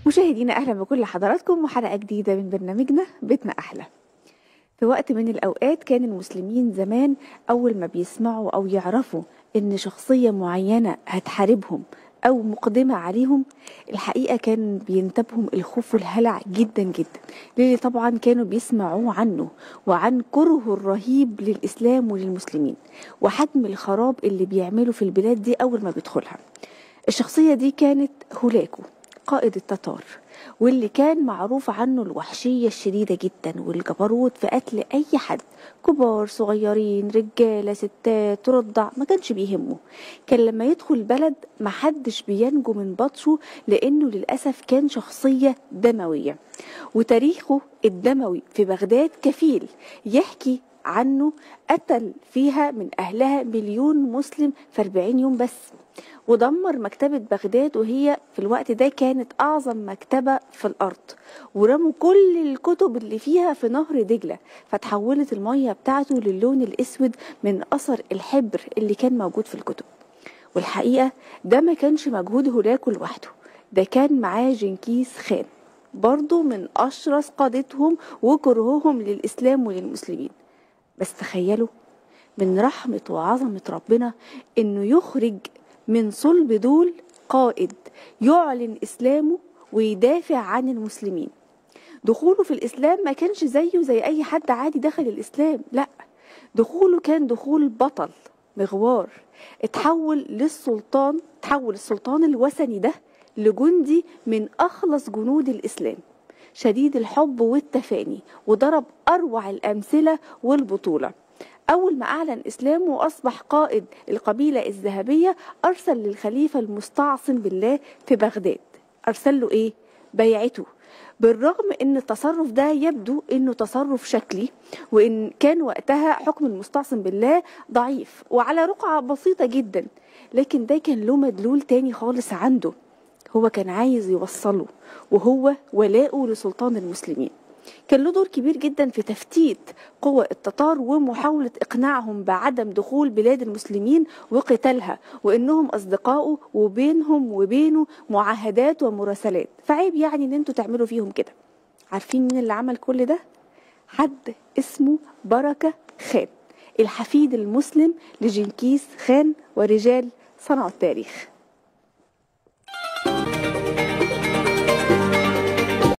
مشاهدينا أهلا بكل حضراتكم وحلقة جديدة من برنامجنا بيتنا أحلى في وقت من الأوقات كان المسلمين زمان أول ما بيسمعوا أو يعرفوا إن شخصية معينة هتحاربهم أو مقدمة عليهم الحقيقة كان بينتابهم الخوف والهلع جدا جدا للي طبعا كانوا بيسمعوا عنه وعن كرهه الرهيب للإسلام وللمسلمين وحجم الخراب اللي بيعمله في البلاد دي أول ما بيدخلها الشخصية دي كانت هولاكو قائد التتار واللي كان معروف عنه الوحشية الشديدة جدا والجبروت في قتل أي حد كبار صغيرين رجالة ستات رضع ما كانش بيهمه كان لما يدخل البلد محدش بينجو من بطشه لأنه للأسف كان شخصية دموية وتاريخه الدموي في بغداد كفيل يحكي عنه قتل فيها من أهلها مليون مسلم في 40 يوم بس ودمر مكتبة بغداد وهي في الوقت ده كانت أعظم مكتبة في الأرض ورموا كل الكتب اللي فيها في نهر دجلة فتحولت المية بتاعته للون الأسود من أثر الحبر اللي كان موجود في الكتب والحقيقة ده ما كانش مجهود هولاكو لوحده ده كان معاه جنكيز خان برضه من أشرس قادتهم وكرههم للإسلام وللمسلمين بس تخيلوا من رحمة وعظمة ربنا إنه يخرج من صلب دول قائد يعلن إسلامه ويدافع عن المسلمين دخوله في الإسلام ما كانش زيه زي أي حد عادي دخل الإسلام لا دخوله كان دخول بطل مغوار اتحول للسلطان تحول السلطان الوثني ده لجندي من أخلص جنود الإسلام شديد الحب والتفاني وضرب أروع الأمثلة والبطولة أول ما أعلن إسلامه وأصبح قائد القبيلة الذهبية أرسل للخليفة المستعصم بالله في بغداد أرسل له إيه؟ بيعته بالرغم ان التصرف ده يبدو انه تصرف شكلي وان كان وقتها حكم المستعصم بالله ضعيف وعلى رقعة بسيطة جدا لكن ده كان له مدلول تاني خالص عنده هو كان عايز يوصله وهو ولاؤه لسلطان المسلمين كان له دور كبير جدا في تفتيت قوى التتار ومحاولة إقناعهم بعدم دخول بلاد المسلمين وقتالها وإنهم أصدقائه وبينهم وبينه معاهدات ومراسلات فعيب يعني إن أنتوا تعملوا فيهم كده عارفين مين اللي عمل كل ده؟ حد اسمه بركة خان الحفيد المسلم لجنكيز خان ورجال صنعوا التاريخ